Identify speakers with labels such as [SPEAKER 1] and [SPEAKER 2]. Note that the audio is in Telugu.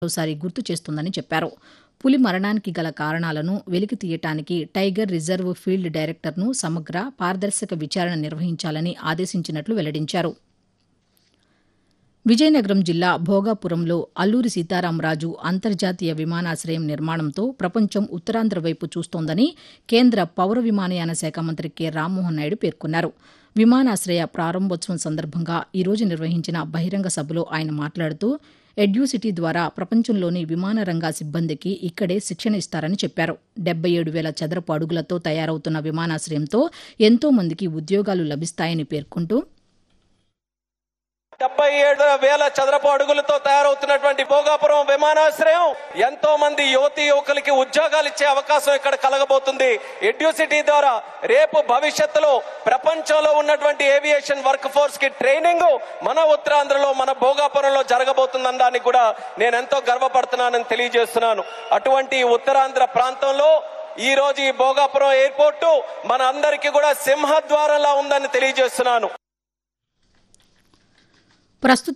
[SPEAKER 1] మరోసారి గుర్తు చేస్తుందని చెప్పారు పులి మరణానికి గల కారణాలను వెలికి తీయటానికి టైగర్ రిజర్వ్ ఫీల్డ్ డైరెక్టర్ను సమగ్ర పారదర్శక విచారణ నిర్వహించాలని ఆదేశించినట్లు వెల్లడించారు విజయనగరం జిల్లా భోగాపురంలో అల్లూరి సీతారామరాజు అంతర్జాతీయ విమానాశ్రయం నిర్మాణంతో ప్రపంచం ఉత్తరాంధ్ర వైపు చూస్తోందని కేంద్ర పౌర విమానయాన శాఖ మంత్రి కె రామ్మోహన్ నాయుడు పేర్కొన్నారు విమానాశ్రయ ప్రారంభోత్సవం సందర్భంగా ఈ రోజు నిర్వహించిన బహిరంగ సభలో ఆయన మాట్లాడుతూ ఎడ్యూసిటీ ద్వారా ప్రపంచంలోని విమాన రంగ సిబ్బందికి ఇక్కడే శిక్షణ ఇస్తారని చెప్పారు డెబ్బై ఏడు వేల చదరపు అడుగులతో తయారవుతున్న విమానాశ్రయంతో ఎంతో మందికి ఉద్యోగాలు లభిస్తాయని పేర్కొంటూ
[SPEAKER 2] డెబ్బై ఏడు వేల చదరపు అడుగులతో తయారవుతున్నటువంటి భోగాపురం విమానాశ్రయం ఎంతో మంది యువతి యువకులకి ఉద్యోగాలు ఇచ్చే అవకాశం ఇక్కడ కలగబోతుంది ఎడ్యూసిటీ ద్వారా రేపు భవిష్యత్తులో ప్రపంచంలో ఉన్నటువంటి ఏవియేషన్ వర్క్ ఫోర్స్ కి ట్రైనింగ్ మన ఉత్తరాంధ్రలో మన భోగాపురంలో జరగబోతుందని దానికి కూడా నేను ఎంతో గర్వపడుతున్నానని తెలియజేస్తున్నాను అటువంటి ఉత్తరాంధ్ర ప్రాంతంలో ఈ రోజు ఈ భోగాపురం ఎయిర్పోర్టు మన అందరికీ కూడా సింహద్వారంలా ఉందని తెలియజేస్తున్నాను
[SPEAKER 1] ప్రస్తుత